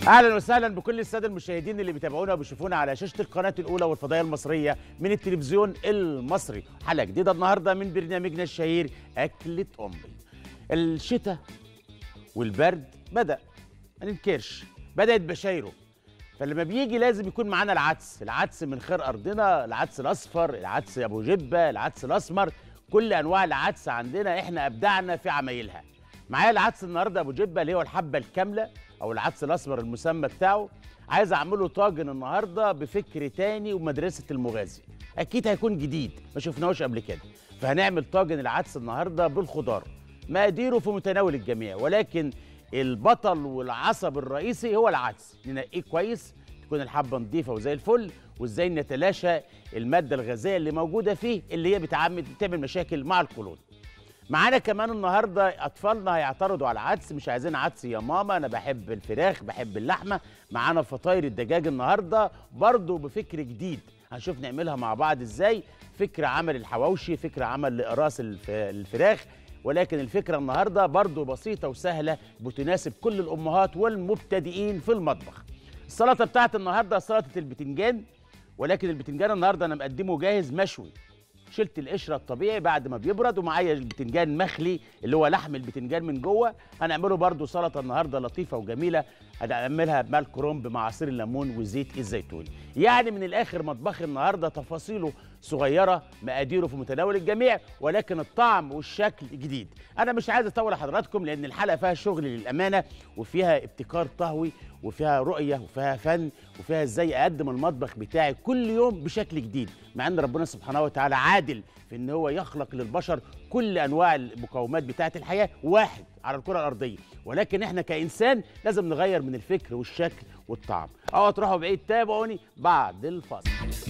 اهلا وسهلا بكل الساده المشاهدين اللي بيتابعونا وبيشوفونا على شاشه القناه الاولى والفضائيه المصريه من التلفزيون المصري حلقه جديده النهارده من برنامجنا الشهير اكله امي الشتاء والبرد بدا ما ننكرش بدات بشايره فلما بيجي لازم يكون معانا العدس العدس من خير ارضنا العدس الاصفر العدس ابو جبه العدس الاسمر كل انواع العدس عندنا احنا ابدعنا في عمايلها معايا العدس النهارده ابو جبه اللي هو الحبه الكامله او العدس الاسمر المسمى بتاعه عايز اعمله طاجن النهارده بفكر تاني ومدرسه المغازي اكيد هيكون جديد ما شفناهوش قبل كده فهنعمل طاجن العدس النهارده بالخضار مقاديره في متناول الجميع ولكن البطل والعصب الرئيسي هو العدس ننقيه كويس تكون الحبه نظيفه وزي الفل وازاي نتلاشى الماده الغازيه اللي موجوده فيه اللي هي بتعمد بتعمل مشاكل مع القولون معانا كمان النهارده اطفالنا هيعترضوا على العدس مش عايزين عدس يا ماما انا بحب الفراخ بحب اللحمه معانا فطاير الدجاج النهارده برضو بفكر جديد هنشوف نعملها مع بعض ازاي فكره عمل الحواوشي فكره عمل لقراص الف- الفراخ ولكن الفكره النهارده برضو بسيطه وسهله بتناسب كل الامهات والمبتدئين في المطبخ السلطه بتاعت النهارده سلطه البتنجان ولكن البتنجان النهارده انا مقدمه جاهز مشوي شلت القشره الطبيعي بعد ما بيبرد ومعايا البتنجان مخلي اللي هو لحم البتنجان من جوه هنعمله برده سلطه النهارده لطيفه وجميله هنعملها بمال كرنب مع عصير الليمون وزيت الزيتون يعني من الاخر مطبخ النهارده تفاصيله صغيره مقاديره في متناول الجميع ولكن الطعم والشكل جديد انا مش عايز اطول حضراتكم لان الحلقه فيها شغل للامانه وفيها ابتكار طهوي وفيها رؤيه وفيها فن وفيها ازاي اقدم المطبخ بتاعي كل يوم بشكل جديد مع ان ربنا سبحانه وتعالى عادل في ان هو يخلق للبشر كل انواع المقومات بتاعه الحياه واحد على الكره الارضيه ولكن احنا كانسان لازم نغير من الفكر والشكل والطعم اوعوا تروحوا بعيد تابعوني بعد الفاصل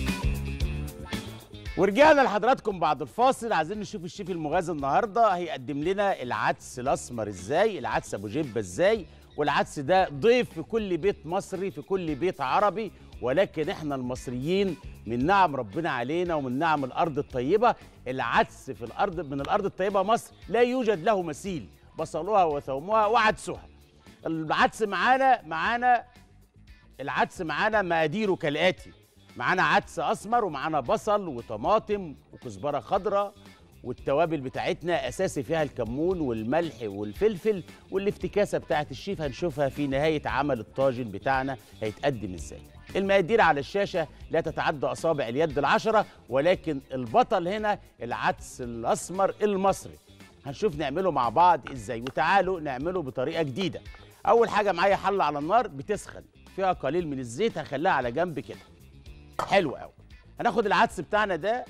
ورجعنا لحضراتكم بعد الفاصل عايزين نشوف الشيف المغازي النهارده هيقدم لنا العدس الاسمر ازاي العدس ابو جبه ازاي والعدس ده ضيف في كل بيت مصري في كل بيت عربي ولكن احنا المصريين من نعم ربنا علينا ومن نعم الارض الطيبه العدس في الارض من الارض الطيبه مصر لا يوجد له مثيل بصلها وثومها وعدسها العدس معانا معانا العدس معانا مقاديره كالاتي معانا عدس اسمر ومعانا بصل وطماطم وكزبره خضراء والتوابل بتاعتنا اساسي فيها الكمون والملح والفلفل والافتكاسه بتاعت الشيف هنشوفها في نهايه عمل الطاجن بتاعنا هيتقدم ازاي المقادير على الشاشه لا تتعدى اصابع اليد العشره ولكن البطل هنا العدس الاسمر المصري هنشوف نعمله مع بعض ازاي وتعالوا نعمله بطريقه جديده اول حاجه معايا حله على النار بتسخن فيها قليل من الزيت هخليها على جنب كده حلو قوي هناخد العدس بتاعنا ده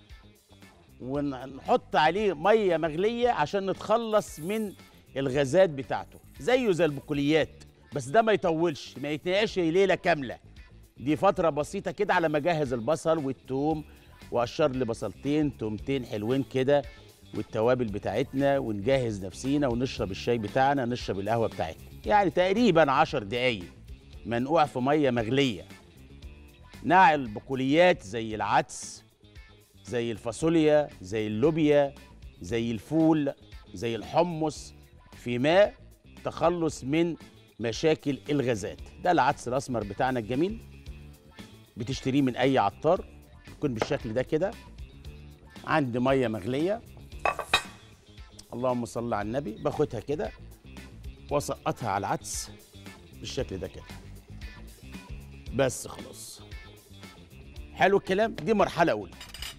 ونحط عليه ميه مغليه عشان نتخلص من الغازات بتاعته زيه زي البقوليات بس ده ما يطولش ما يتنقعش ليله كامله دي فتره بسيطه كده على ما اجهز البصل والثوم واقشر لي بصلتين تومتين حلوين كده والتوابل بتاعتنا ونجهز نفسينا ونشرب الشاي بتاعنا نشرب القهوه بتاعتنا يعني تقريبا عشر دقايق منقوع في ميه مغليه نوع البقوليات زي العدس زي الفاصوليا زي اللوبيا زي الفول زي الحمص في ماء تخلص من مشاكل الغازات ده العدس الاسمر بتاعنا الجميل بتشتريه من اي عطار يكون بالشكل ده كده عندي ميه مغليه اللهم صل على النبي باخدها كده واسقطها على العدس بالشكل ده كده بس خلاص حلو الكلام دي مرحله اولى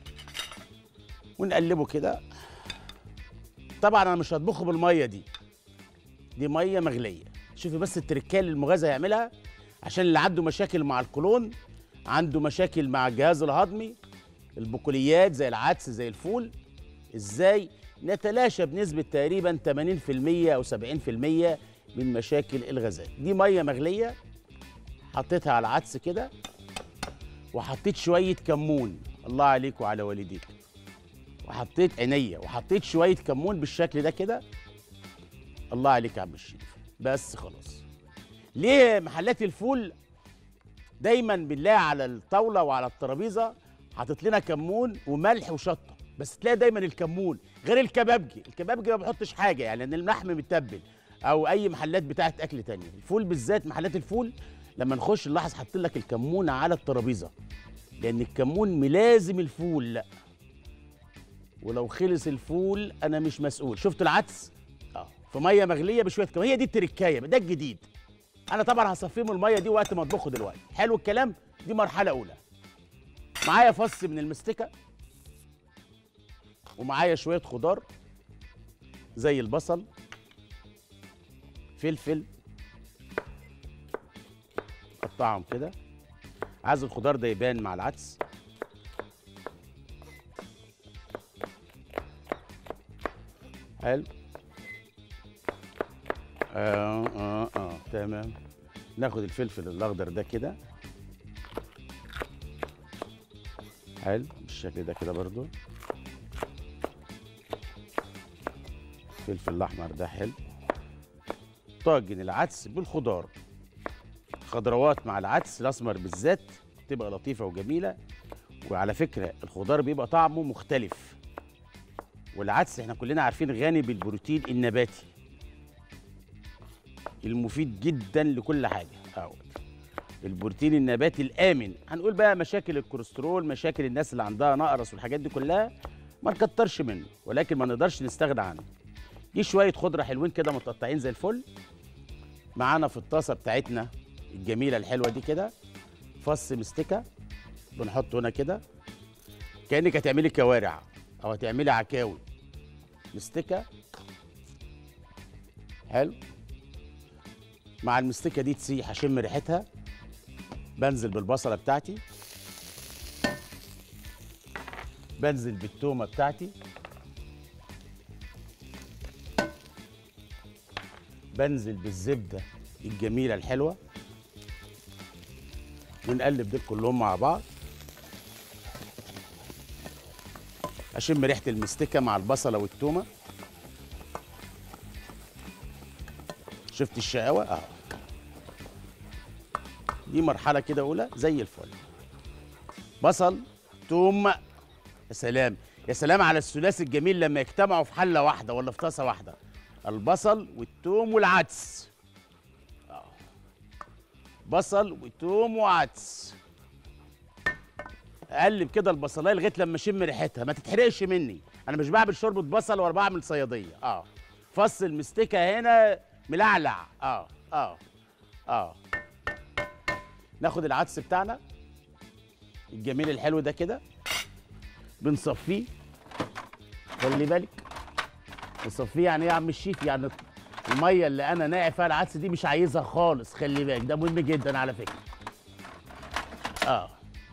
ونقلبه كده طبعا انا مش هطبخه بالميه دي دي ميه مغليه شوفي بس التركيه اللي المغازه يعملها عشان اللي عنده مشاكل مع القولون عنده مشاكل مع الجهاز الهضمي البقوليات زي العدس زي الفول ازاي نتلاشى بنسبه تقريبا 80% او 70% من مشاكل الغازات دي ميه مغليه حطيتها على العدس كده وحطيت شويه كمون الله عليك وعلى والديك وحطيت عينيا وحطيت شويه كمون بالشكل ده كده الله عليك يا عم الشيف بس خلاص ليه محلات الفول دايما بنلاقي على الطاوله وعلى الترابيزه حاطط لنا كمون وملح وشطه بس تلاقي دايما الكمون غير الكبابجي الكبابجي ما بحطش حاجه يعني لان اللحم متبل او اي محلات بتاعت اكل تانية الفول بالذات محلات الفول لما نخش نلاحظ حاطين لك الكمون على الترابيزه لان الكمون ملازم الفول لا ولو خلص الفول انا مش مسؤول شفت العدس اه في ميه مغليه بشويه كمون هي دي التركايه ده الجديد انا طبعا هصفيه من الميه دي وقت ما اطبخه دلوقتي حلو الكلام دي مرحله اولى معايا فص من المستكه ومعايا شويه خضار زي البصل فلفل قطعهم كده عايز الخضار ده يبان مع العدس حلو اه اه اه تمام ناخد الفلفل الاخضر ده كده حلو بالشكل ده كده برضو الفلفل الاحمر ده حلو طاجن العدس بالخضار خضروات مع العدس الاسمر بالذات تبقى لطيفه وجميله وعلى فكره الخضار بيبقى طعمه مختلف والعدس احنا كلنا عارفين غني بالبروتين النباتي المفيد جدا لكل حاجه اهو البروتين النباتي الامن هنقول بقى مشاكل الكوليسترول مشاكل الناس اللي عندها نقرس والحاجات دي كلها ما نكترش منه ولكن ما نقدرش نستغنى عنه دي شويه خضره حلوين كده متقطعين زي الفل معانا في الطاسه بتاعتنا الجميله الحلوه دي كده فص مستكه بنحطه هنا كده كانك هتعملي كوارع او هتعملي عكاوي مستكه حلو مع المستكه دي تسيح اشم ريحتها بنزل بالبصله بتاعتي بنزل بالتومه بتاعتي بنزل بالزبده الجميله الحلوه ونقلب دول كلهم مع بعض اشم ريحه المستكه مع البصله والتومه شفت الشقاوه اهو دي مرحله كده اولى زي الفل بصل توم يا سلام يا سلام على الثلاثي الجميل لما يجتمعوا في حله واحده ولا في طاسه واحده البصل والثوم والعدس آه. بصل وثوم وعدس اقلب كده البصلايه لغايه لما اشم ريحتها ما تتحرقش مني انا مش بعمل شوربه بصل ولا بعمل صياديه اه فص المستكه هنا ملعلع اه اه اه ناخد العدس بتاعنا الجميل الحلو ده كده بنصفيه خلي بالك نصفيه يعني ايه يا عم الشيف يعني الميه اللي انا ناقع فيها العدس دي مش عايزها خالص خلي بالك ده مهم جدا على فكره اه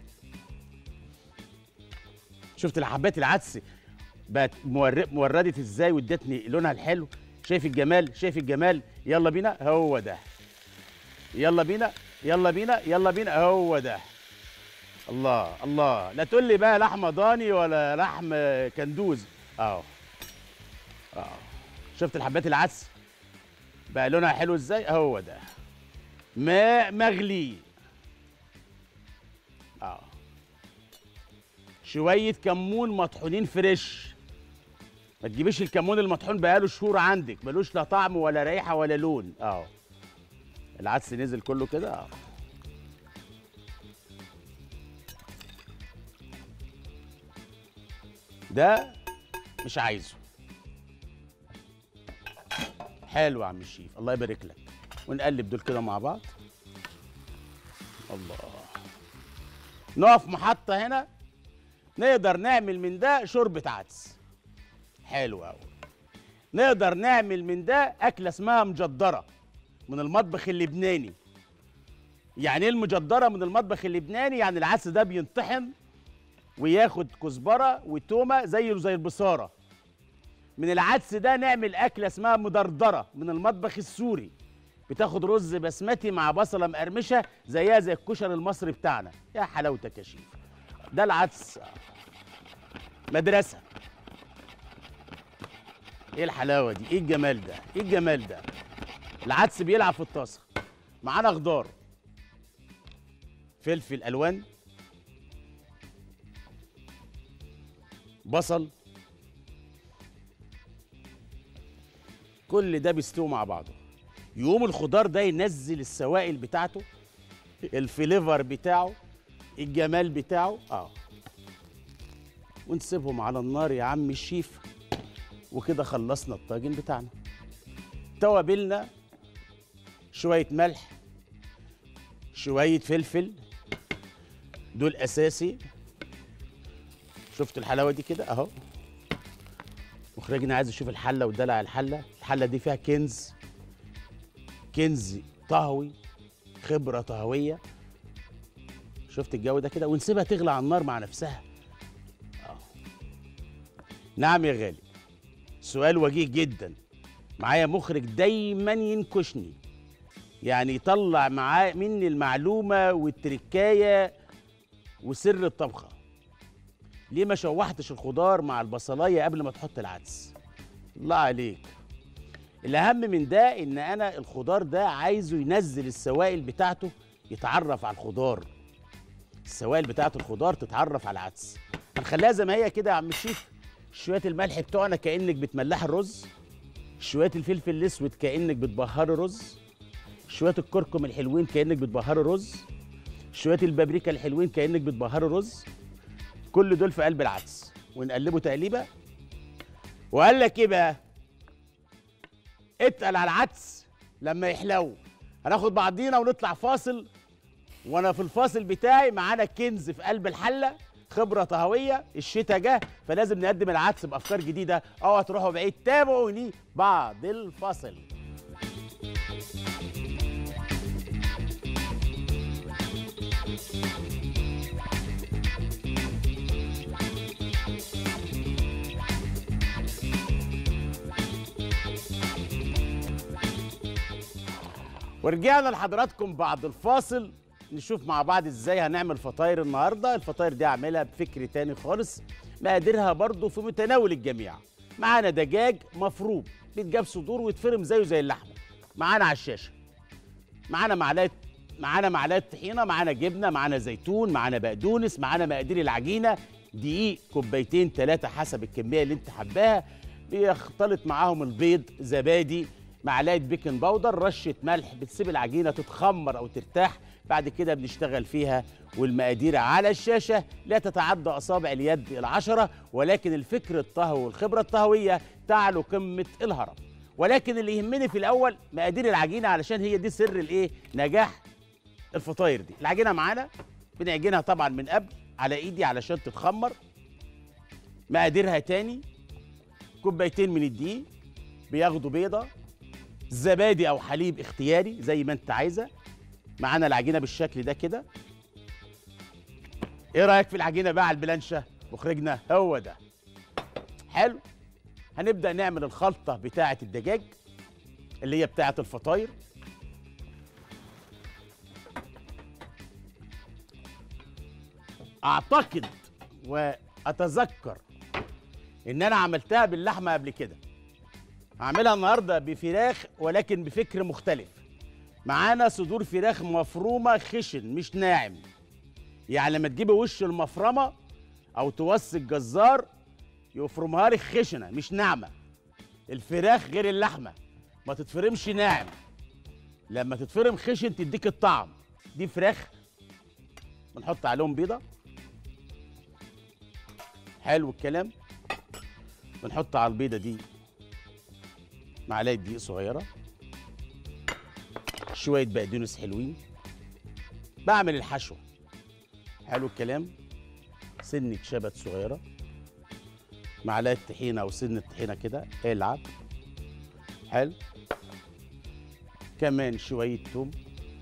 شفت الحبات العدس بقت مور- موردت ازاي وادتني لونها الحلو شايف الجمال شايف الجمال يلا بينا هو ده يلا بينا يلا بينا يلا بينا هو ده الله الله لا تقول لي بقى لحمه ضاني ولا لحم كندوز اهو اه شفت الحبات العدس بقى لونها حلو ازاي هو ده ماء مغلي اه شويه كمون مطحونين فريش ما تجيبيش الكمون المطحون بقاله شهور عندك ملوش لا طعم ولا ريحه ولا لون اه العدس نزل كله كده اه ده مش عايزه حلو يا عم الشيف الله يبارك لك ونقلب دول كده مع بعض الله نقف محطة هنا نقدر نعمل من ده شوربة عدس حلو قوي نقدر نعمل من ده أكلة اسمها مجدرة من المطبخ اللبناني يعني ايه المجدرة من المطبخ اللبناني يعني العدس ده بينطحن وياخد كزبرة وتومة زيه زي البصارة من العدس ده نعمل أكلة اسمها مدردرة من المطبخ السوري بتاخد رز بسمتي مع بصلة مقرمشة زيها زي الكشري المصري بتاعنا يا حلاوتك يا شيف ده العدس مدرسة ايه الحلاوة دي ايه الجمال ده ايه الجمال ده العدس بيلعب في الطاسة معانا خضار فلفل ألوان بصل كل ده بيستوي مع بعضه يقوم الخضار ده ينزل السوائل بتاعته الفليفر بتاعه الجمال بتاعه اه ونسيبهم على النار يا عم الشيف وكده خلصنا الطاجن بتاعنا توابلنا شوية ملح شوية فلفل دول أساسي شفت الحلاوة دي كده أهو مخرجنا عايز يشوف الحلة ودلع الحلة الحلة دي فيها كنز كنز طهوي خبرة طهوية شفت الجو ده كده ونسيبها تغلى على النار مع نفسها آه. نعم يا غالي سؤال وجيه جدا معايا مخرج دايما ينكشني يعني يطلع معاه مني المعلومة والتركاية وسر الطبخة ليه ما شوحتش الخضار مع البصلاية قبل ما تحط العدس الله عليك الأهم من ده إن أنا الخضار ده عايزه ينزل السوائل بتاعته يتعرف على الخضار السوائل بتاعت الخضار تتعرف على العدس هنخليها زي ما هي كده يا عم الشيف شوية الملح بتوعنا كأنك بتملح الرز شوية الفلفل الأسود كأنك بتبهر الرز شوية الكركم الحلوين كأنك بتبهر الرز شوية البابريكا الحلوين كأنك بتبهر الرز كل دول في قلب العدس ونقلبه تقليبة وقال لك ايه بقى اتقل على العدس لما يحلو هناخد بعضينا ونطلع فاصل وانا في الفاصل بتاعي معانا كنز في قلب الحله خبره طهويه الشتاء جه فلازم نقدم العدس بافكار جديده اوعى تروحوا بعيد تابعوني بعد الفاصل ورجعنا لحضراتكم بعد الفاصل نشوف مع بعض ازاي هنعمل فطاير النهارده الفطاير دي هعملها بفكر تاني خالص مقاديرها برضو في متناول الجميع معانا دجاج مفروم بيتجاب صدور ويتفرم زيه زي اللحمه معانا على الشاشه معانا معلقه معانا معلقه طحينه معانا جبنه معانا زيتون معانا بقدونس معانا مقادير العجينه دقيق كوبايتين ثلاثه حسب الكميه اللي انت حباها بيختلط معاهم البيض زبادي معلقه بيكنج باودر رشه ملح بتسيب العجينه تتخمر او ترتاح بعد كده بنشتغل فيها والمقادير على الشاشه لا تتعدى اصابع اليد العشره ولكن الفكر الطهوي والخبره الطهويه تعلو قمه الهرم ولكن اللي يهمني في الاول مقادير العجينه علشان هي دي سر الايه نجاح الفطاير دي العجينه معانا بنعجنها طبعا من قبل على ايدي علشان تتخمر مقاديرها تاني كوبايتين من الدقيق بياخدوا بيضه زبادي او حليب اختياري زي ما انت عايزه معانا العجينه بالشكل ده كده ايه رايك في العجينه بقى على البلانشه مخرجنا هو ده حلو هنبدا نعمل الخلطه بتاعه الدجاج اللي هي بتاعه الفطاير اعتقد واتذكر ان انا عملتها باللحمه قبل كده هعملها النهارده بفراخ ولكن بفكر مختلف معانا صدور فراخ مفرومه خشن مش ناعم يعني لما تجيبي وش المفرمه او توصي الجزار يفرمها لك خشنه مش ناعمه الفراخ غير اللحمه ما تتفرمش ناعم لما تتفرم خشن تديك الطعم دي فراخ بنحط عليهم بيضه حلو الكلام بنحط على البيضه دي معلقه دقيق صغيره شويه بقدونس حلوين بعمل الحشوه حلو الكلام سنه شبت صغيره معلقه طحينه او سنه طحينه كده العب حلو كمان شويه توم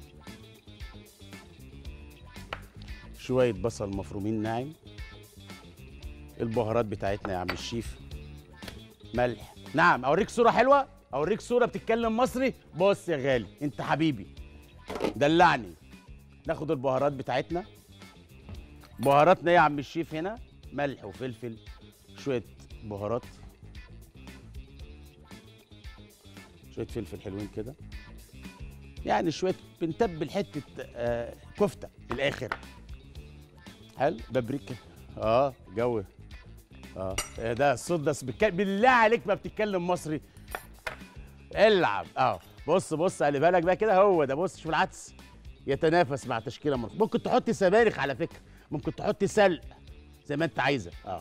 شويه بصل مفرومين ناعم البهارات بتاعتنا يا عم الشيف ملح نعم اوريك صوره حلوه اوريك صوره بتتكلم مصري بص يا غالي انت حبيبي دلعني ناخد البهارات بتاعتنا بهاراتنا ايه يا عم الشيف هنا ملح وفلفل شويه بهارات شويه فلفل حلوين كده يعني شويه بنتبل حته آه كفته في الاخر حلو بابريكا اه جو اه ده الصوت ده بك... بالله عليك ما بتتكلم مصري العب اه بص بص خلي بالك بقى كده هو ده بص شوف العدس يتنافس مع تشكيله مرة. ممكن تحط سبانخ على فكره ممكن تحط سلق زي ما انت عايزه اه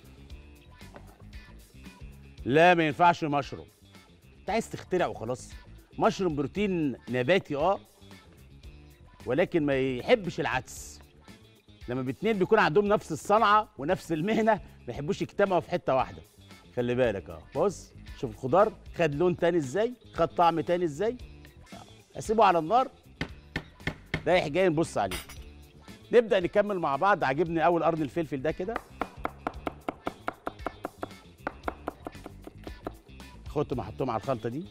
لا ما ينفعش مشروم انت عايز تخترع وخلاص مشروم بروتين نباتي اه ولكن ما يحبش العدس لما باتنين بيكون عندهم نفس الصنعه ونفس المهنه ما يحبوش يجتمعوا في حته واحده خلي بالك اه بص شوف الخضار خد لون تاني ازاي خد طعم تاني ازاي آه. اسيبه على النار رايح جاي نبص عليه نبدا نكمل مع بعض عاجبني اول قرن الفلفل ده كده خدتهم احطهم على الخلطه دي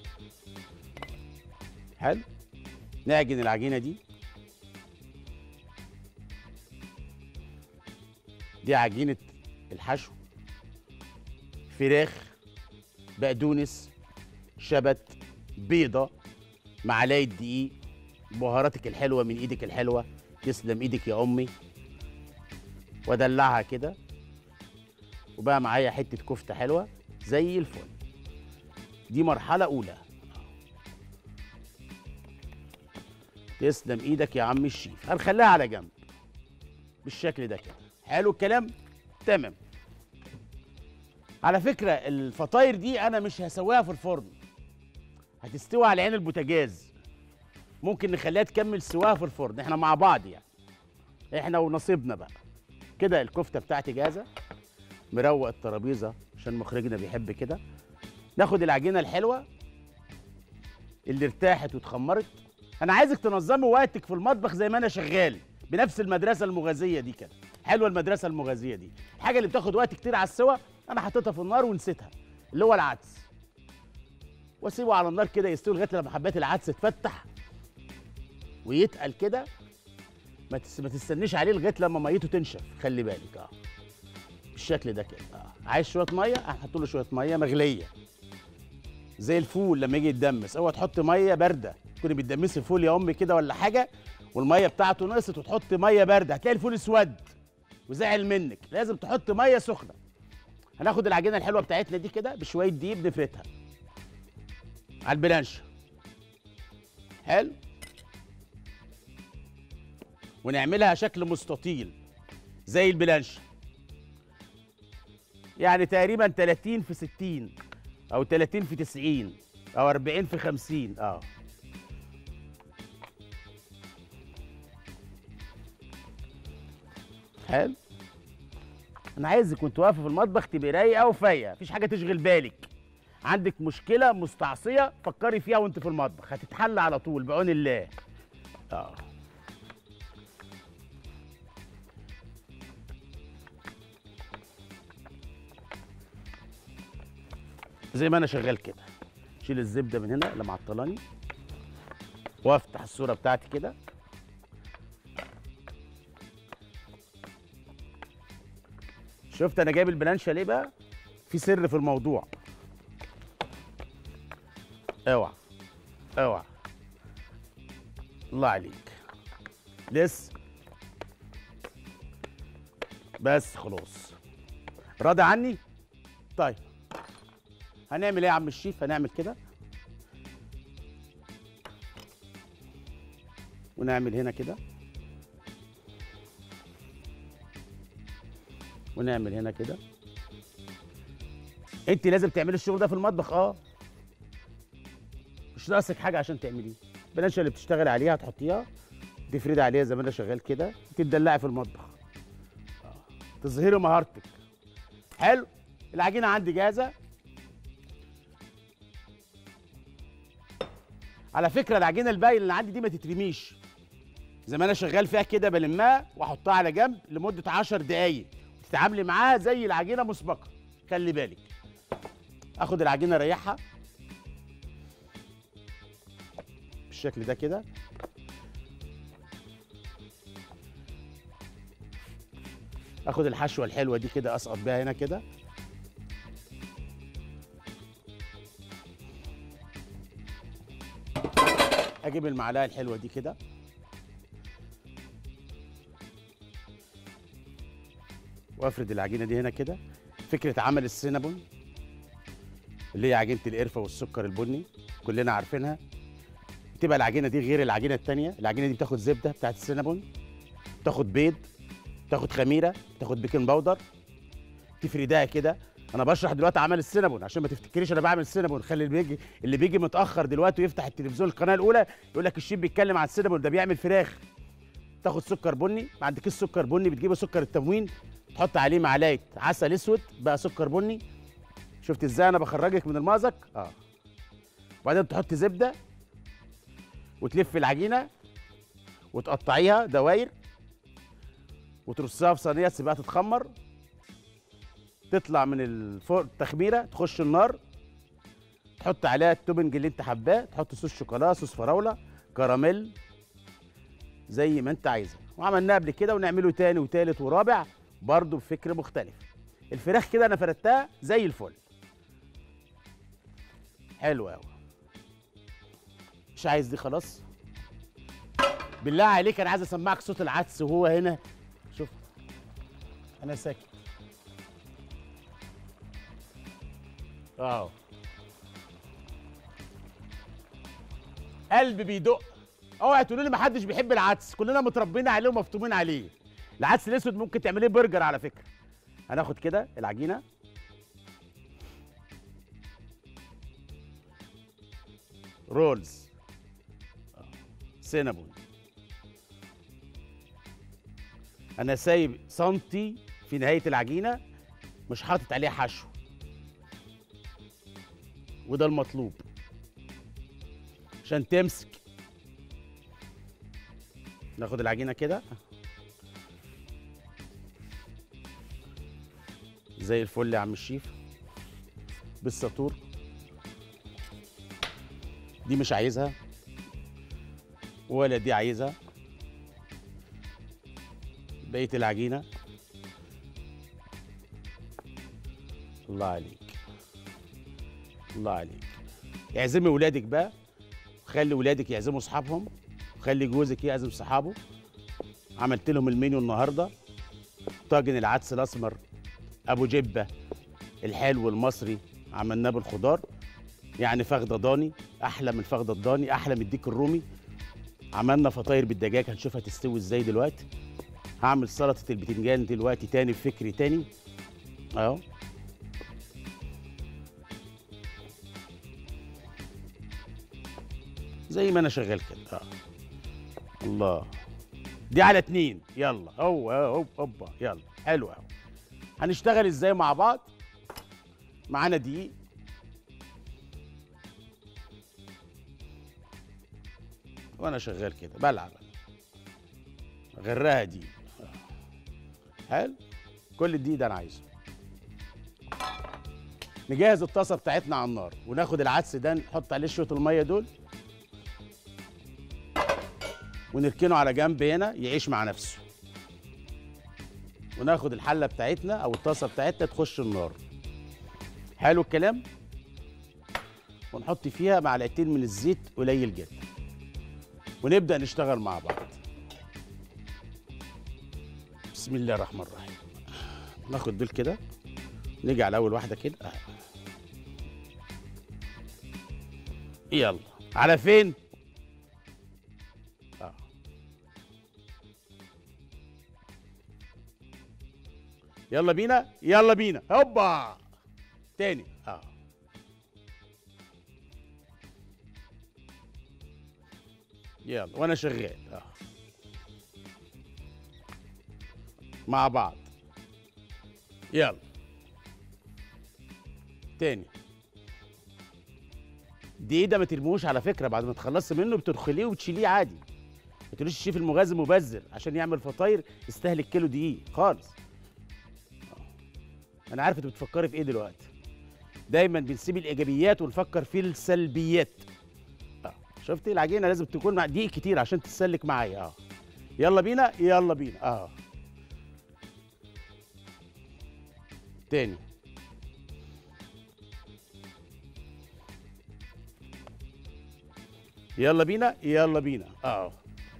حلو نعجن العجينه دي دي عجينه الحشو فراخ بقدونس شبت بيضه معلقه دقيق بهاراتك الحلوه من ايدك الحلوه تسلم ايدك يا امي وادلعها كده وبقى معايا حته كفته حلوه زي الفل دي مرحله اولى تسلم ايدك يا عم الشيف هنخليها على جنب بالشكل ده كده حلو الكلام تمام على فكره الفطاير دي انا مش هسويها في الفرن هتستوي على عين البوتاجاز ممكن نخليها تكمل سواها في الفرن احنا مع بعض يعني احنا ونصيبنا بقى كده الكفته بتاعتي جاهزه مروق الترابيزه عشان مخرجنا بيحب كده ناخد العجينه الحلوه اللي ارتاحت واتخمرت انا عايزك تنظمي وقتك في المطبخ زي ما انا شغال بنفس المدرسه المغازيه دي كده حلوه المدرسه المغازيه دي الحاجه اللي بتاخد وقت كتير على السوا انا حطيتها في النار ونسيتها اللي هو العدس واسيبه على النار كده يستوي لغايه لما حبات العدس تفتح ويتقل كده ما تس- ما تستنيش عليه لغايه لما ميته تنشف خلي بالك اه بالشكل ده كده اه عايز شويه ميه هحط له شويه ميه مغليه زي الفول لما يجي يتدمس اوعى تحط ميه بارده تكوني بتدمسي فول يا امي كده ولا حاجه والميه بتاعته نقصت وتحط ميه بارده هتلاقي الفول اسود وزعل منك لازم تحط ميه سخنه هناخد العجينه الحلوه بتاعتنا دي كده بشويه دقيق بنفردها على البلانشه حلو ونعملها شكل مستطيل زي البلانشه يعني تقريبا 30 في 60 او 30 في 90 او 40 في 50 اه حلو انا عايزك وانت واقفه في المطبخ تبقي رايقه وفايقه مفيش حاجه تشغل بالك عندك مشكله مستعصيه فكري فيها وانت في المطبخ هتتحل على طول بعون الله اه زي ما انا شغال كده شيل الزبده من هنا اللي معطلاني وافتح الصوره بتاعتي كده شفت انا جايب البلانشه ليه بقى في سر في الموضوع اوعى اوعى الله عليك لسه بس خلاص راضي عني طيب هنعمل ايه يا عم الشيف هنعمل كده ونعمل هنا كده ونعمل هنا كده انت لازم تعملي الشغل ده في المطبخ اه مش ناقصك حاجه عشان تعمليه البلانشه اللي بتشتغل عليها تحطيها تفردي عليها زي ما انا شغال كده تدلعي في المطبخ آه. تظهري مهارتك حلو العجينه عندي جاهزه على فكره العجينه الباقي اللي عندي دي ما تترميش زي ما انا شغال فيها كده بلمها واحطها على جنب لمده 10 دقايق تتعاملي معاها زي العجينه مسبقه خلي بالك اخد العجينه اريحها بالشكل ده كده اخد الحشوه الحلوه دي كده اسقط بيها هنا كده اجيب المعلقه الحلوه دي كده وافرد العجينه دي هنا كده فكره عمل السينابون اللي هي عجينه القرفه والسكر البني كلنا عارفينها تبقى العجينه دي غير العجينه التانية العجينه دي بتاخد زبده بتاعت السينابون بتاخد بيض بتاخد خميره بتاخد بيكنج باودر تفردها كده انا بشرح دلوقتي عمل السينابون عشان ما تفتكريش انا بعمل السينابون خلي اللي بيجي اللي بيجي متاخر دلوقتي ويفتح التلفزيون القناه الاولى يقول لك الشيف بيتكلم عن السينابون ده بيعمل فراخ تاخد سكر بني ما عندكش سكر بني بتجيب سكر التموين تحط عليه معلقه عسل اسود بقى سكر بني شفت ازاي انا بخرجك من المأزق اه وبعدين تحط زبده وتلف العجينه وتقطعيها دواير وترصها في صينيه تسيبها تتخمر تطلع من الفرن التخميره تخش النار تحط عليها التوبنج اللي انت حباه تحط صوص شوكولاته صوص فراوله كراميل زي ما انت عايزه وعملناه قبل كده ونعمله تاني وتالت ورابع برضه بفكر مختلف الفراخ كده انا فردتها زي الفل حلو قوي مش عايز دي خلاص بالله عليك انا عايز اسمعك صوت العدس وهو هنا شوف انا ساكت اه قلبي بيدق اوعى تقولوا لي ما حدش بيحب العدس كلنا متربيين عليه ومفطومين عليه العدس الاسود ممكن تعمليه برجر على فكره هناخد كده العجينه رولز آه. سينابون انا سايب سنتي في نهايه العجينه مش حاطط عليها حشو وده المطلوب عشان تمسك ناخد العجينه كده زي الفل يا عم الشيف بالسطور دي مش عايزها ولا دي عايزها بقيه العجينه الله عليك الله عليك اعزمي ولادك بقى خلي ولادك يعزموا اصحابهم وخلي جوزك يعزم صحابه عملت لهم المنيو النهارده طاجن العدس الاسمر ابو جبه الحلو المصري عملناه بالخضار يعني فخده ضاني احلى من الفخده الضاني احلى من الديك الرومي عملنا فطاير بالدجاج هنشوفها تستوي ازاي دلوقتي هعمل سلطه البتنجان دلوقتي تاني بفكر تاني اهو زي ما انا شغال كده اه الله دي على اتنين يلا هو هوب هوبا يلا حلو قوي هنشتغل ازاي مع بعض معانا دقيق وانا شغال كده بلعب غراها دي حلو كل الدقيق ده انا عايزه نجهز الطاسه بتاعتنا على النار وناخد العدس ده نحط عليه شويه الميه دول ونركنه على جنب هنا يعيش مع نفسه وناخد الحله بتاعتنا او الطاسه بتاعتنا تخش النار حلو الكلام ونحط فيها معلقتين من الزيت قليل جدا ونبدا نشتغل مع بعض بسم الله الرحمن الرحيم ناخد دول كده نيجي على اول واحده كده آه. يلا على فين آه. يلا بينا يلا بينا هوبا تاني اه يلا وانا شغال اه مع بعض يلا تاني دي ده ما ترموش على فكره بعد ما تخلصي منه بتدخليه وتشيليه عادي ما تقوليش الشيف المغازي مبذر عشان يعمل فطاير يستهلك كيلو دقيق خالص آه. انا عارف انت بتفكري في ايه دلوقتي دايما بنسيب الايجابيات ونفكر في السلبيات اه شفتي العجينه لازم تكون مع دقيق كتير عشان تتسلك معايا اه يلا بينا يلا بينا اه تاني يلا بينا يلا بينا اه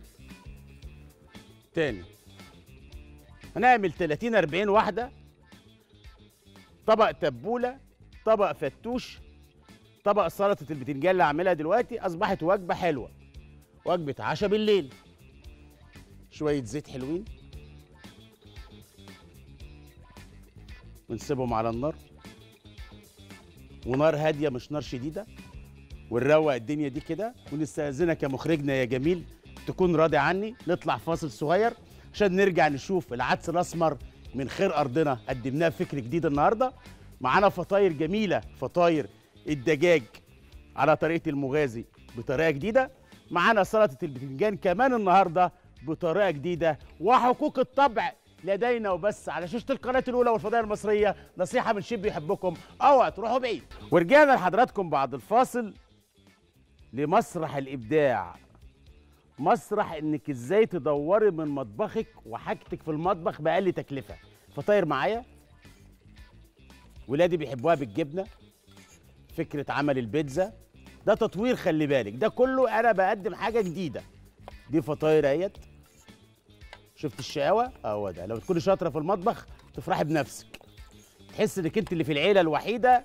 تاني هنعمل 30 40 واحده طبق تبوله طبق فتوش طبق سلطه البتنجان اللي هعملها دلوقتي اصبحت وجبه حلوه وجبه عشاء بالليل شويه زيت حلوين ونسيبهم على النار ونار هاديه مش نار شديده ونروق الدنيا دي كده ونستاذنك يا مخرجنا يا جميل تكون راضي عني نطلع فاصل صغير عشان نرجع نشوف العدس الاسمر من خير ارضنا قدمناه فكر جديد النهارده معانا فطاير جميله فطاير الدجاج على طريقه المغازي بطريقه جديده معانا سلطه البتنجان كمان النهارده بطريقه جديده وحقوق الطبع لدينا وبس على شاشه القناه الاولى والفضائيه المصريه نصيحه من شيب بيحبكم اوعى تروحوا بعيد ورجعنا لحضراتكم بعد الفاصل لمسرح الابداع مسرح انك ازاي تدوري من مطبخك وحاجتك في المطبخ باقل تكلفه فطاير معايا ولادي بيحبوها بالجبنه فكره عمل البيتزا ده تطوير خلي بالك ده كله انا بقدم حاجه جديده دي فطاير اهيت شفت الشقاوه اهو ده لو تكوني شاطره في المطبخ تفرحي بنفسك تحس انك انت اللي في العيله الوحيده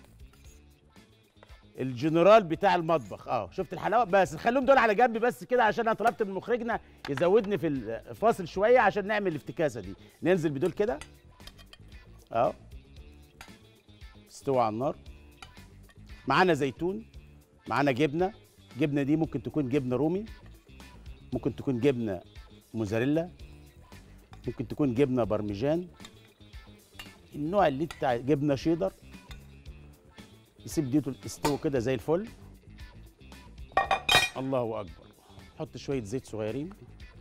الجنرال بتاع المطبخ اه شفت الحلاوه بس خليهم دول على جنب بس كده عشان انا طلبت من مخرجنا يزودني في الفاصل شويه عشان نعمل الافتكاسه دي ننزل بدول كده اه استوى على النار معانا زيتون معانا جبنه جبنه دي ممكن تكون جبنه رومي ممكن تكون جبنه موزاريلا ممكن تكون جبنه برمجان النوع اللي بتاع جبنه شيدر نسيب دي تستوي كده زي الفل الله اكبر نحط شويه زيت صغيرين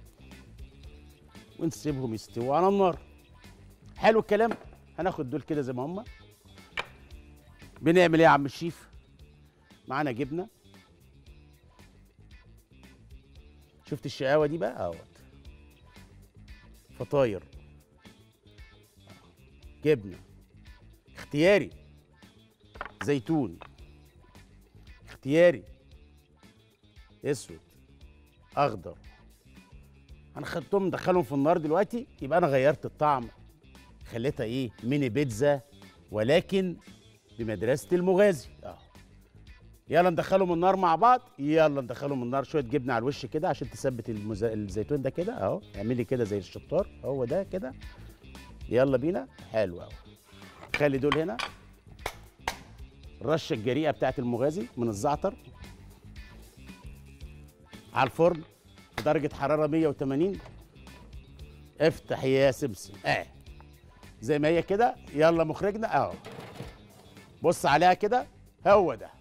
ونسيبهم يستووا على النار حلو الكلام هناخد دول كده زي ما هم بنعمل ايه يا عم الشيف معانا جبنه شفت الشقاوه دي بقى اهوت فطاير جبنه اختياري زيتون اختياري اسود اخضر انا خدتهم مدخلهم في النار دلوقتي يبقى انا غيرت الطعم خليتها ايه ميني بيتزا ولكن بمدرسه المغازي اه يلا ندخلهم النار مع بعض يلا ندخلهم النار شويه جبنه على الوش كده عشان تثبت المز... الزيتون ده كده اهو اعملي كده زي الشطار هو ده كده يلا بينا حلو اهو خلي دول هنا الرشه الجريئه بتاعت المغازي من الزعتر على الفرن بدرجه حراره 180 افتح يا سمسم اه زي ما هي كده يلا مخرجنا اهو بص عليها كده هو ده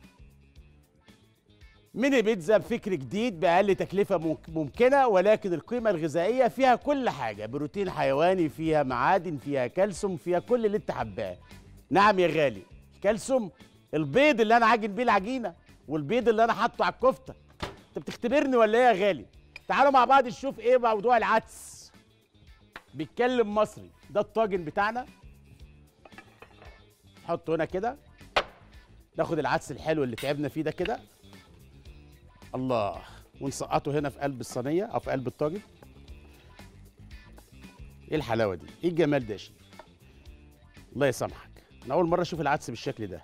ميني بيتزا بفكر جديد باقل تكلفه ممكنه ولكن القيمه الغذائيه فيها كل حاجه بروتين حيواني فيها معادن فيها كالسيوم فيها كل اللي انت حباه نعم يا غالي كالسيوم البيض اللي انا عاجن بيه العجينه والبيض اللي انا حاطه على الكفته انت بتختبرني ولا ايه يا غالي تعالوا مع بعض نشوف ايه موضوع العدس بيتكلم مصري ده الطاجن بتاعنا نحطه هنا كده ناخد العدس الحلو اللي تعبنا فيه ده كده الله ونسقطه هنا في قلب الصينيه او في قلب الطاجن ايه الحلاوه دي ايه الجمال ده يا شيخ الله يسامحك انا اول مره اشوف العدس بالشكل ده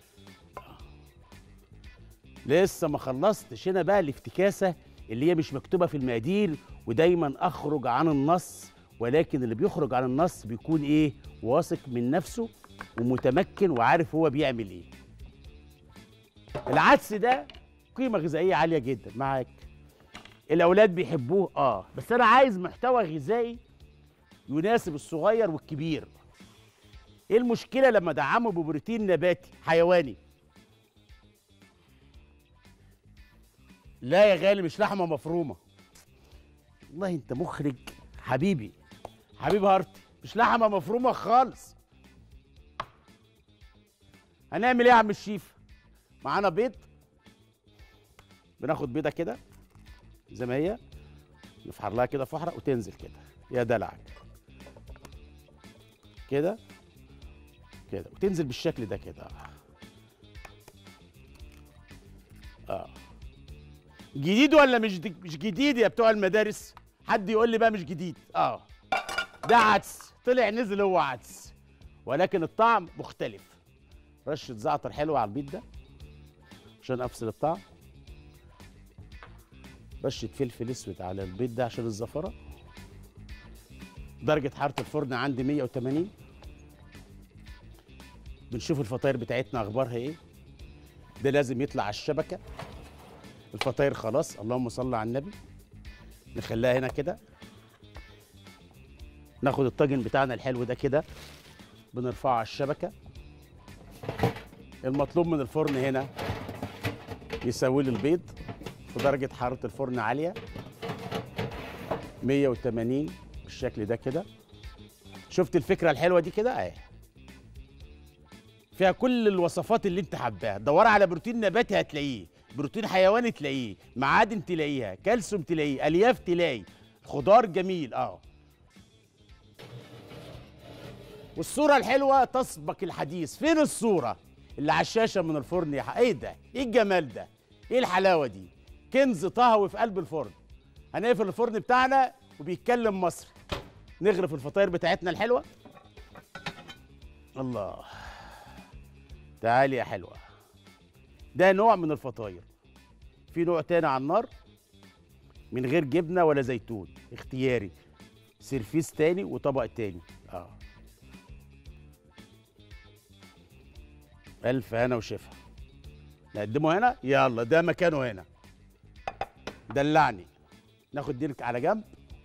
لسه ما خلصتش هنا بقى الافتكاسه اللي هي مش مكتوبه في المقادير ودايما اخرج عن النص ولكن اللي بيخرج عن النص بيكون ايه واثق من نفسه ومتمكن وعارف هو بيعمل ايه العدس ده قيمه غذائيه عاليه جدا معاك الاولاد بيحبوه اه بس انا عايز محتوى غذائي يناسب الصغير والكبير ايه المشكله لما ادعمه ببروتين نباتي حيواني لا يا غالي مش لحمه مفرومه والله انت مخرج حبيبي حبيب هارتي مش لحمه مفرومه خالص هنعمل ايه يا عم الشيف معانا بيض بناخد بيضه كده زي ما هي نفحر لها كده فحره وتنزل كده يا دلعك كده كده وتنزل بالشكل ده كده اه جديد ولا مش مش جديد يا بتوع المدارس حد يقول لي بقى مش جديد اه ده عدس طلع نزل هو عدس ولكن الطعم مختلف رشه زعتر حلوه على البيض ده عشان افصل الطعم رشه فلفل اسود على البيض ده عشان الزفره درجه حراره الفرن عندي 180 بنشوف الفطاير بتاعتنا اخبارها ايه ده لازم يطلع على الشبكه الفطاير خلاص اللهم صل على النبي نخليها هنا كده ناخد الطاجن بتاعنا الحلو ده كده بنرفعه على الشبكه المطلوب من الفرن هنا يسوي لي البيض في درجه حراره الفرن عاليه 180 بالشكل ده كده شفت الفكره الحلوه دي كده اهي فيها كل الوصفات اللي انت حباها دور على بروتين نباتي هتلاقيه بروتين حيواني تلاقيه معادن تلاقيها كالسيوم تلاقيه الياف تلاقي خضار جميل اه والصورة الحلوة تسبق الحديث فين الصورة اللي على الشاشة من الفرن يا ح- ايه ده ايه الجمال ده ايه الحلاوة دي كنز طهوي في قلب الفرن هنقفل الفرن بتاعنا وبيتكلم مصري نغرف الفطاير بتاعتنا الحلوة الله تعالي يا حلوة ده نوع من الفطاير في نوع تاني على النار من غير جبنة ولا زيتون اختياري سيرفيس تاني وطبق تاني اه ألف هنا وشفا نقدمه هنا يلا ده مكانه هنا دلعني ناخد دي على جنب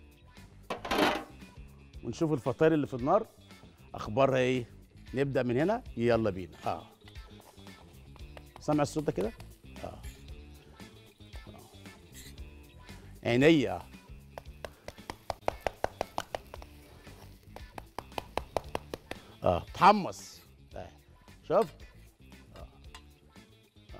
ونشوف الفطاير اللي في النار اخبارها ايه نبدا من هنا يلا بينا اه سامع الصوت ده كده اه آه. عينيا اه تحمص آه. شفت آه. آه.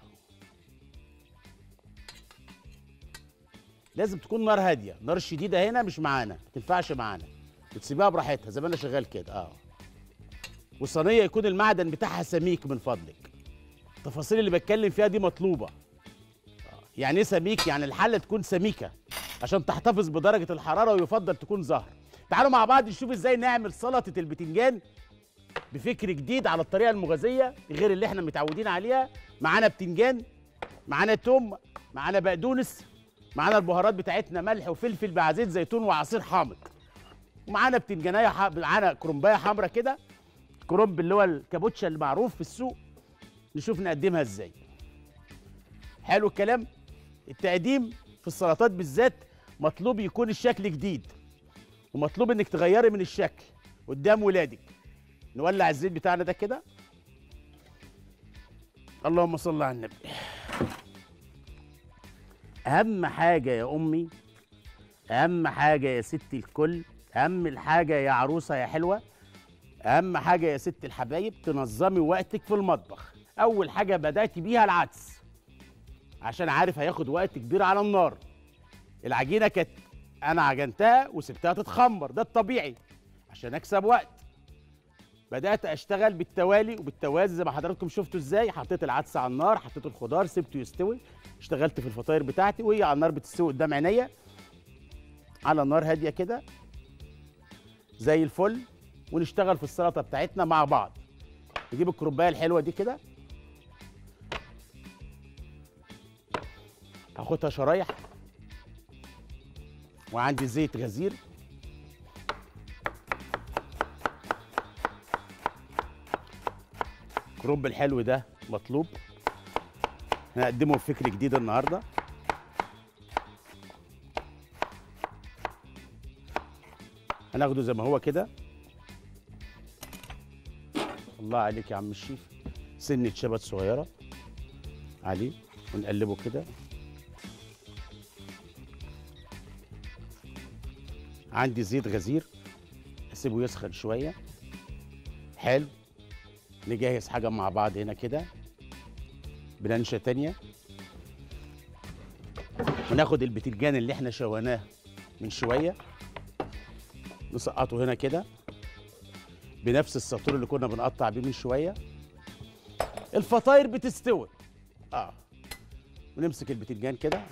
لازم تكون نار هاديه نار شديده هنا مش معانا ما تنفعش معانا بتسيبها براحتها زي ما انا شغال كده اه والصينيه يكون المعدن بتاعها سميك من فضلك التفاصيل اللي بتكلم فيها دي مطلوبه آه. يعني ايه سميك يعني الحله تكون سميكه عشان تحتفظ بدرجه الحراره ويفضل تكون زهر تعالوا مع بعض نشوف ازاي نعمل سلطه البتنجان بفكر جديد على الطريقه المغازيه غير اللي احنا متعودين عليها معانا بتنجان معانا توم معانا بقدونس معانا البهارات بتاعتنا ملح وفلفل مع زيت زيتون وعصير حامض ومعانا بتنجانيه ح... معانا كرنبايه حمرا كده كرنب اللي هو الكابوتشا المعروف في السوق نشوف نقدمها ازاي حلو الكلام التقديم في السلطات بالذات مطلوب يكون الشكل جديد ومطلوب انك تغيري من الشكل قدام ولادك نولع الزيت بتاعنا ده كده اللهم صل على النبي اهم حاجه يا امي اهم حاجه يا ست الكل اهم الحاجه يا عروسه يا حلوه اهم حاجه يا ست الحبايب تنظمي وقتك في المطبخ اول حاجه بدات بيها العدس عشان عارف هياخد وقت كبير على النار العجينه كانت انا عجنتها وسبتها تتخمر ده الطبيعي عشان اكسب وقت بدات اشتغل بالتوالي وبالتوازي زي ما حضراتكم شفتوا ازاي حطيت العدس على النار حطيت الخضار سبته يستوي اشتغلت في الفطاير بتاعتي وهي على النار بتستوي قدام عينيا على نار هاديه كده زي الفل ونشتغل في السلطه بتاعتنا مع بعض نجيب الكرنبايه الحلوه دي كده هاخدها شرايح وعندي زيت غزير الكرنب الحلو ده مطلوب هنقدمه بفكر جديد النهارده هناخده زي ما هو كده الله عليك يا عم الشيف سنة شبت صغيرة عليه ونقلبه كده عندي زيت غزير اسيبه يسخن شوية حلو نجهز حاجة مع بعض هنا كده بلانشة تانية وناخد البتنجان اللي احنا شويناه من شوية نسقطه هنا كده بنفس السطور اللي كنا بنقطع بيه من شويه الفطاير بتستوي اه ونمسك البتنجان كده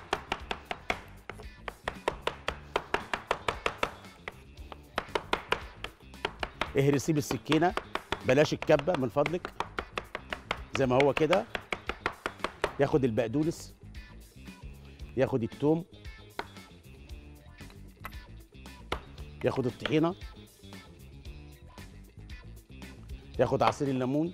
اهرسيه بالسكينه بلاش الكبه من فضلك زي ما هو كده ياخد البقدونس ياخد التوم ياخد الطحينه ياخد عصير الليمون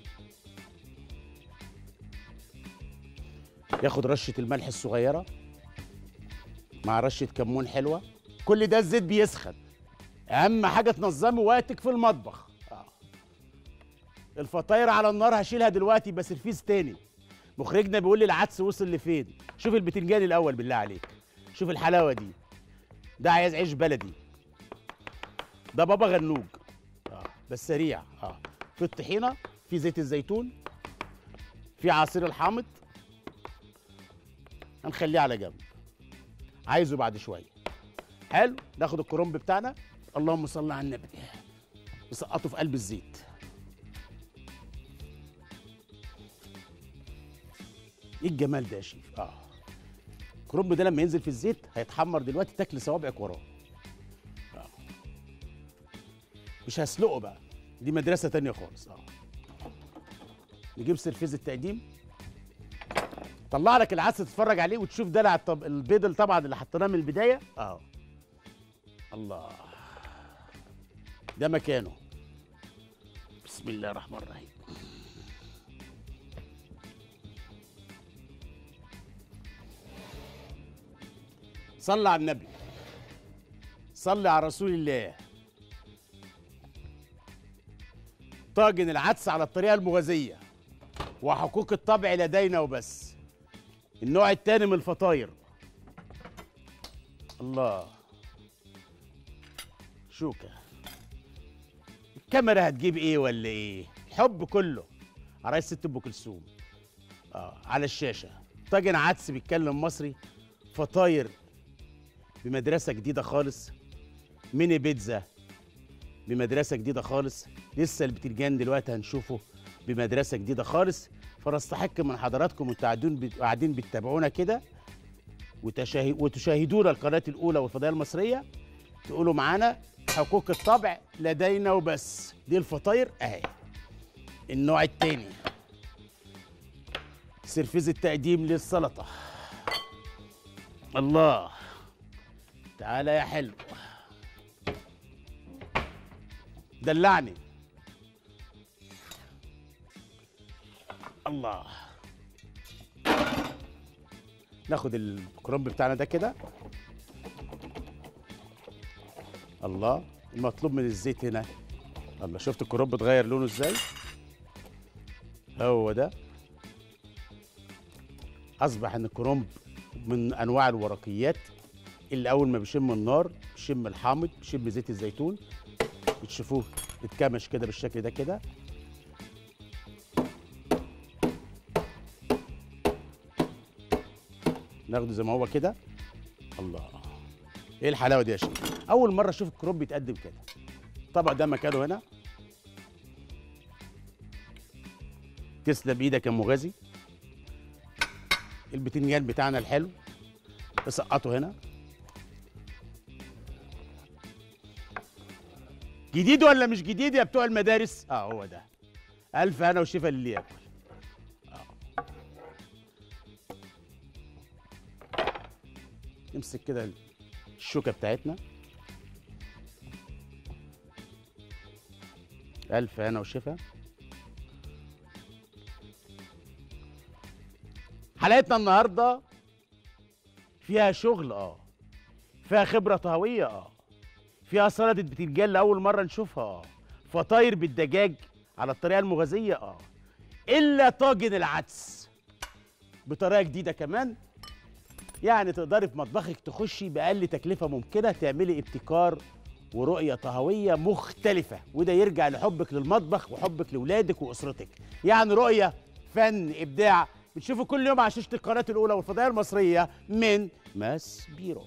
ياخد رشه الملح الصغيره مع رشه كمون حلوه كل ده الزيت بيسخن اهم حاجه تنظمي وقتك في المطبخ آه. الفطاير على النار هشيلها دلوقتي بس الفيس تاني مخرجنا بيقول لي العدس وصل لفين شوف البتنجان الاول بالله عليك شوف الحلاوه دي ده عايز عيش بلدي ده بابا غنوج اه بس سريع اه في الطحينه في زيت الزيتون في عصير الحامض هنخليه على جنب عايزه بعد شويه حلو ناخد الكرنب بتاعنا اللهم صل على النبي نسقطه في قلب الزيت ايه الجمال ده يا شيف اه الكرنب ده لما ينزل في الزيت هيتحمر دلوقتي تاكل صوابعك وراه آه. مش هسلقه بقى دي مدرسه تانية خالص اه نجيب سرفيز التقديم طلع لك العدس تتفرج عليه وتشوف دلع الطب... البيض اللي طبعا اللي حطيناه من البدايه اه الله ده مكانه بسم الله الرحمن الرحيم صلى على النبي صلي على رسول الله طاجن العدس على الطريقه المغازيه وحقوق الطبع لدينا وبس النوع التاني من الفطاير الله شوكة الكاميرا هتجيب ايه ولا ايه الحب كله على رئيس ست ام كلثوم اه على الشاشة طاجن عدس بيتكلم مصري فطاير بمدرسة جديدة خالص ميني بيتزا بمدرسة جديدة خالص لسه البتنجان دلوقتي هنشوفه بمدرسة جديدة خالص فنستحق من حضراتكم وانتوا قاعدين بت- قاعدين بتتابعونا كده وتشاهي- وتشاهدون القناة الأولى والفضائية المصرية تقولوا معانا حقوق الطبع لدينا وبس دي الفطاير اهي النوع التاني سرفيز التقديم للسلطة الله تعالى يا حلو دلعني الله ناخد الكرنب بتاعنا ده كده الله المطلوب من الزيت هنا الله شفت الكرنب اتغير لونه ازاي هو ده اصبح ان الكرنب من انواع الورقيات اللي اول ما بيشم النار بيشم الحامض بيشم زيت الزيتون بتشوفوه اتكمش كده بالشكل ده كده ناخده زي ما هو كده الله ايه الحلاوه دي يا شيخ اول مره اشوف الكروب بيتقدم كده الطبق ده مكانه هنا تسلم ايدك يا مغازي البتنجان بتاعنا الحلو نسقطه هنا جديد ولا مش جديد يا بتوع المدارس اه هو ده الف هنا وشفا للي ياكل نمسك كده الشوكة بتاعتنا ألف هنا وشفا حلقتنا النهاردة فيها شغل اه فيها خبرة طهوية اه فيها سلطة بتنجان لأول مرة نشوفها اه فطاير بالدجاج على الطريقة المغازية اه إلا طاجن العدس بطريقة جديدة كمان يعني تقدري في مطبخك تخشي بأقل تكلفة ممكنة تعملي ابتكار ورؤية طهوية مختلفة وده يرجع لحبك للمطبخ وحبك لأولادك وأسرتك يعني رؤية فن إبداع بتشوفوا كل يوم على شاشة القناة الأولى والفضائية المصرية من ماس بيرو